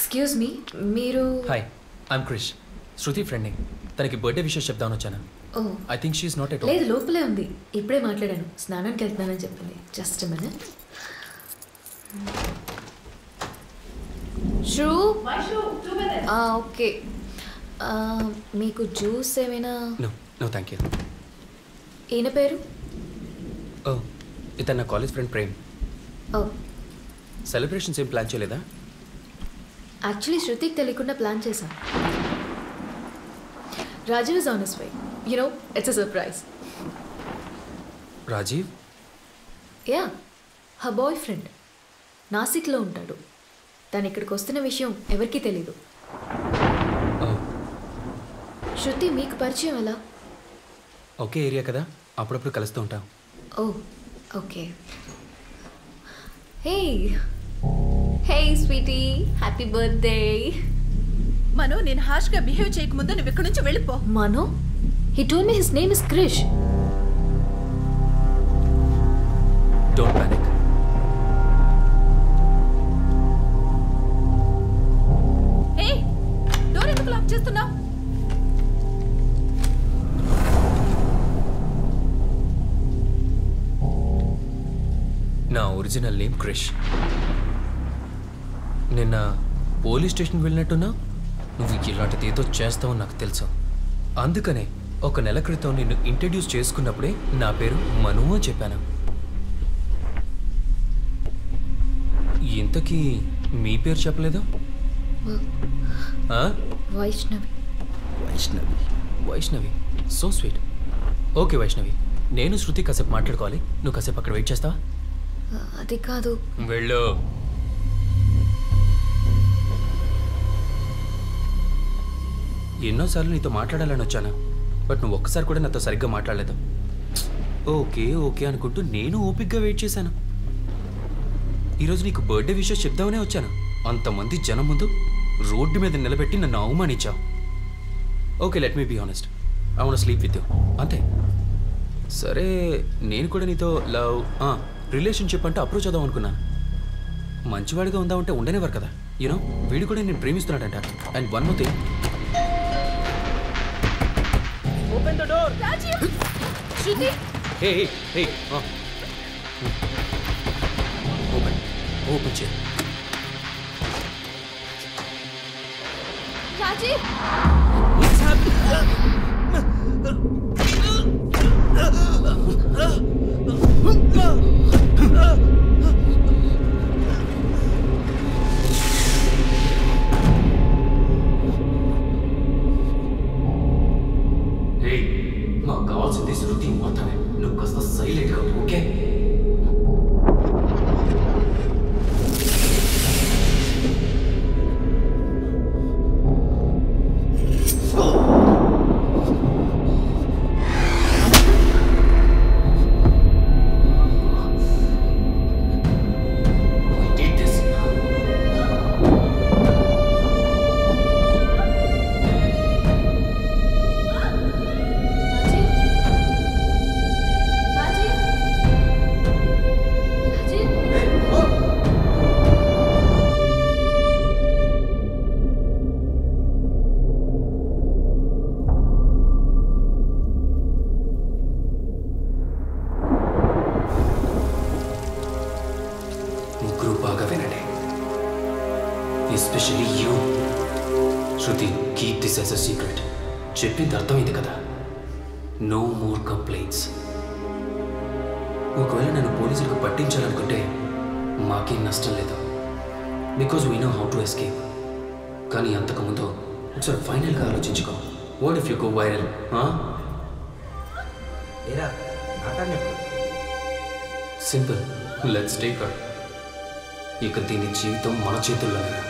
Excuse me మీరు hi I'm Krish శృతి ఫ్రెండ్ని తనకి బర్త్డే విషయం చెప్దామని వచ్చాను oh I think she's not at లేదు లోపలే ఉంది ఇప్పుడే మాట్లాడాను స్నానానికి వెళ్తున్నానని చెప్పింది జస్ట్ మినిట్ షూ ఓకే మీకు జ్యూస్ ఏమైనా నో నో థ్యాంక్ యూ ఈయన పేరు ఓ ఇతను నా college friend Prem oh celebrations ఏం ప్లాన్ చేయలేదా యాక్చువల్లీ శృతికి తెలియకుండా ప్లాన్ చేశాం Rajiv is on his way you know it's a surprise Rajiv yeah her boyfriend నాసిక్లో ఉంటాడు తను ఇక్కడికి వస్తున్న విషయం ఎవరికీ తెలీదు ఓ శృతి మీకు పరిచయం ఎలా ఒకే ఏరియా కదా అప్పుడప్పుడు కలుస్తూ ఉంటాం oh okay hey hey sweetie happy birthday Manu నేను హాష్గా బిహేవ్ చేయకముందు నువ్వు ఇక్కడి నుంచి వెళ్ళిపో Manu he told me his name is Krish don't panic ఏ డోర్ ఎందుకు లాక్ చేస్తున్నావు నా ఒరిజినల్ నేమ్ క్రిష్ నిన్న పోలీస్ స్టేషన్ వెళ్ళినట్టున్నా నువ్వు ఇలాంటిది ఏదో చేస్తావో నాకు తెలుసు అందుకనే ఒక నెల క్రితం నిన్ను ఇంట్రడ్యూస్ చేసుకున్నప్పుడే నా పేరు మను అని చెప్పాను ఇంతకీ మీ పేరు చెప్పలేదు ఆ? Vaishnavi Vaishnavi Vaishnavi so sweet okay Vaishnavi నేను శృతి కాసేపు మాట్లాడుకోవాలి నువ్వు కాసేపు అక్కడ వెయిట్ చేస్తావా అది కాదు వెళ్ళు ఎన్నోసార్లు నీతో మాట్లాడాలని వచ్చాను బట్ నువ్వు ఒక్కసారి కూడా నాతో సరిగ్గా మాట్లాడలేదు ఓకే ఓకే అనుకుంటూ నేను ఓపిక్గా వెయిట్ చేశాను ఈరోజు నీకు బర్త్డే విషయం చెప్దామనే వచ్చాను అంతమంది జనం ముందు రోడ్డు మీద నిలబెట్టి నన్ను అవమానించావు okay let me be honest I want sleep with you అంతే సరే నేను కూడా నీతో లవ్ రిలేషన్షిప్ అంటే అప్రోచ్ అవుదాం అనుకున్నాను మంచివాడిగా ఉందామంటే ఉండనేవారు కదా యూనో వీడు కూడా నేను ప్రేమిస్తున్నాడంట and one more thing Rajiv Shruti hey hey hey open open చేయి రాజీవ్ హే మాకు కావాల్సింది శృతి మాత్రమే నువ్వు కాస్త సైలెంట్గా okay We did this. Rajiv Rajiv ముగ్గురు బాగా వినండి especially you Shruti keep this as a secret చెప్పింది అర్థమైంది కదా నో మోర్ కంప్లైంట్స్ ఒకవేళ నేను పోలీసులకు పట్టించాలనుకుంటే మాకేం నష్టం లేదు because we know how to escape కానీ అంతకుముందు ఒకసారి ఫైనల్గా ఆలోచించుకో what if you go viral ఏరా నాటని చెప్పు సింపుల్ లెట్స్ టేక్ ఇక దీని జీవితం మన చేతుల్లోనే